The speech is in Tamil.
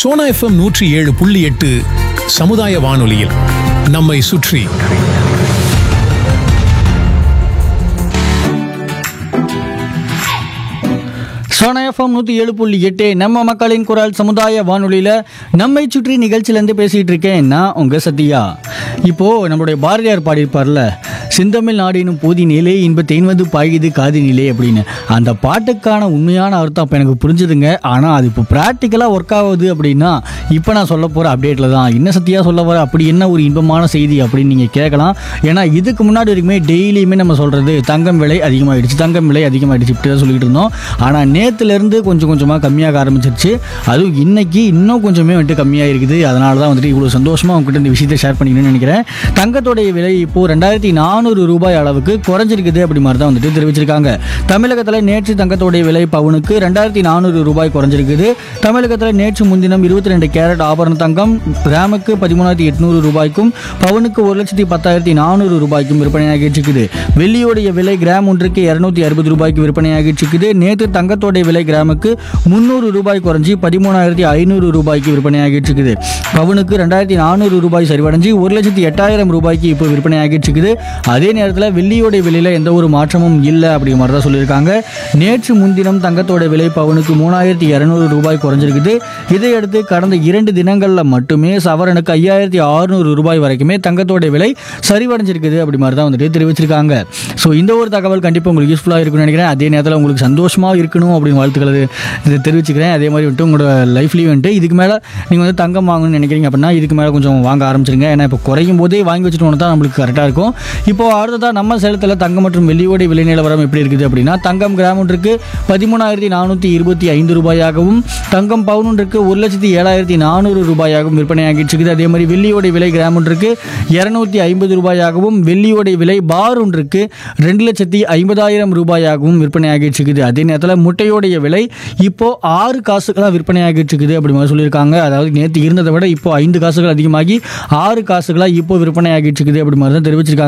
சோனா எஃப்எம் நூற்றி ஏழு புள்ளி எட்டு சமுதாய வானொலியில் நம்மை சுற்றி சோனா எஃப்எம் நூற்றி ஏழு புள்ளி எட்டு நம்ம மக்களின் குரல் சமுதாய வானொலியில் நம்மை சுற்றி நிகழ்ச்சியிலேருந்து பேசிகிட்டு இருக்கேன் நான் உங்கள் சத்யா இப்போது நம்மளுடைய பாரதியார் பாடியிருப்பார்ல செந்தமிழ் நாடினும் போதி நிலை இன்ப தேன்வது பாயுது காதி நிலை அப்படின்னு அந்த பாட்டுக்கான உண்மையான அர்த்தம் அப்போ எனக்கு புரிஞ்சுதுங்க ஆனால் அது இப்போ ப்ராக்டிக்கலாக ஒர்க் ஆகுது அப்படின்னா இப்போ நான் சொல்ல போகிற அப்டேட்டில் தான் என்ன சத்தியாக சொல்ல போகிற அப்படி என்ன ஒரு இன்பமான செய்தி அப்படின்னு நீங்கள் கேட்கலாம் ஏன்னா இதுக்கு முன்னாடி வரைக்குமே டெய்லியுமே நம்ம சொல்கிறது தங்கம் விலை அதிகமாகிடுச்சு தங்கம் விலை அதிகமாகிடுச்சு இப்படி தான் சொல்லிட்டு இருந்தோம் ஆனால் நேற்றுலேருந்து கொஞ்சம் கொஞ்சமாக கம்மியாக ஆரம்பிச்சிருச்சு அதுவும் இன்னைக்கு இன்னும் கொஞ்சமே வந்துட்டு கம்மியாக இருக்குது அதனால தான் வந்துட்டு இவ்வளோ சந்தோஷமாக உங்ககிட்ட இந்த விஷயத்தை ஷேர் பண்ணிக்கணும்னு நினைக்கிறேன் தங்கத்தோடைய விலை இப்போது ரெண்டாயிரத்தி நானூறு ரூபாய் அளவுக்கு குறைஞ்சிருக்குது அப்படி மாதிரி தான் வந்துட்டு தெரிவிச்சிருக்காங்க தமிழகத்தில் நேற்று தங்கத்தோடைய விலை பவுனுக்கு ரெண்டாயிரத்தி நானூறு ரூபாய் குறைஞ்சிருக்குது தமிழகத்தில் நேற்று முன்தினம் இருபத்தி ரெண்டு கேரட் ஆபரண தங்கம் கிராமுக்கு பதிமூணாயிரத்தி எட்நூறு ரூபாய்க்கும் பவுனுக்கு ஒரு லட்சத்தி பத்தாயிரத்தி நானூறு ரூபாய்க்கும் விற்பனையாகிட்டு இருக்குது வெள்ளியோடைய விலை கிராம் ஒன்றுக்கு இரநூத்தி அறுபது ரூபாய்க்கு விற்பனையாகிட்டு இருக்குது நேற்று தங்கத்தோடைய விலை கிராமுக்கு முந்நூறு ரூபாய் குறைஞ்சி பதிமூணாயிரத்தி ஐநூறு ரூபாய்க்கு விற்பனையாகிட்டு இருக்குது பவுனுக்கு ரெண்டாயிரத்தி நானூறு ரூபாய் சரிவடைஞ்சு ஒரு லட்சத்தி எட்டாயிரம் ரூபாய்க்கு இப்போ விற்பனையாகிட்டு இருக்குது அதே நேரத்தில் வெள்ளியோடைய விலையில் எந்த ஒரு மாற்றமும் இல்லை அப்படிங்கிற மாதிரி தான் சொல்லியிருக்காங்க நேற்று முன்தினம் தங்கத்தோட விலை பவுனுக்கு மூணாயிரத்தி இரநூறு ரூபாய் குறைஞ்சிருக்குது இதையடுத்து கடந்த இரண்டு தினங்களில் மட்டுமே சவரனுக்கு ஐயாயிரத்தி அறுநூறு ரூபாய் வரைக்குமே தங்கத்தோட விலை சரிவடைஞ்சிருக்குது அப்படி மாதிரி தான் வந்துட்டு தெரிவிச்சிருக்காங்க ஸோ இந்த ஒரு தகவல் கண்டிப்பாக உங்களுக்கு யூஸ்ஃபுல்லாக இருக்கும்னு நினைக்கிறேன் அதே நேரத்தில் உங்களுக்கு சந்தோஷமாக இருக்கணும் அப்படின்னு வாழ்த்துக்களை இதை தெரிவிச்சுக்கிறேன் அதே மாதிரி வந்துட்டு உங்களோட லைஃப்லேயும் வந்துட்டு இதுக்கு மேலே நீங்கள் வந்து தங்கம் வாங்கணும்னு நினைக்கிறீங்க அப்படின்னா இதுக்கு மேலே கொஞ்சம் வாங்க ஆரம்பிச்சிருங்க ஏன்னா இப்போ குறையும் போதே வாங்கி வச்சுட்டு போனால் தான் நம்மளுக்கு கரெக்டாக இருக்கும் இப்போ அடுத்ததாக நம்ம சேலத்தில் தங்கம் மற்றும் வெள்ளியோட விலை நிலவரம் எப்படி இருக்குது அப்படின்னா தங்கம் கிராம் ஒன்றுக்கு பதிமூணாயிரத்தி நானூற்றி இருபத்தி ஐந்து ரூபாயாகவும் தங்கம் பவுன் ஒன்றுக்கு ஒரு லட்சத்தி ஏழாயிரத்தி நானூறு ரூபாயாகவும் விற்பனையாகிட்டு இருக்குது அதே மாதிரி வெள்ளியோட விலை கிராம் ஒன்றுக்கு இரநூத்தி ஐம்பது ரூபாயாகவும் வெள்ளியோட விலை பார் ஒன்றுக்கு ரெண்டு லட்சத்தி ஐம்பதாயிரம் ரூபாயாகவும் விற்பனையாகிட்டு இருக்குது அதே நேரத்தில் முட்டையோடைய விலை இப்போ ஆறு காசுகளாக விற்பனையாகிட்டு இருக்குது அப்படி மாதிரி சொல்லியிருக்காங்க அதாவது நேற்று இருந்ததை விட இப்போ ஐந்து காசுகள் அதிகமாகி ஆறு காசுகளாக இப்போ விற்பனையாகிட்டு இருக்குது அப்படி மாதிரி தான் தெரிவிச்சிருக்காங்க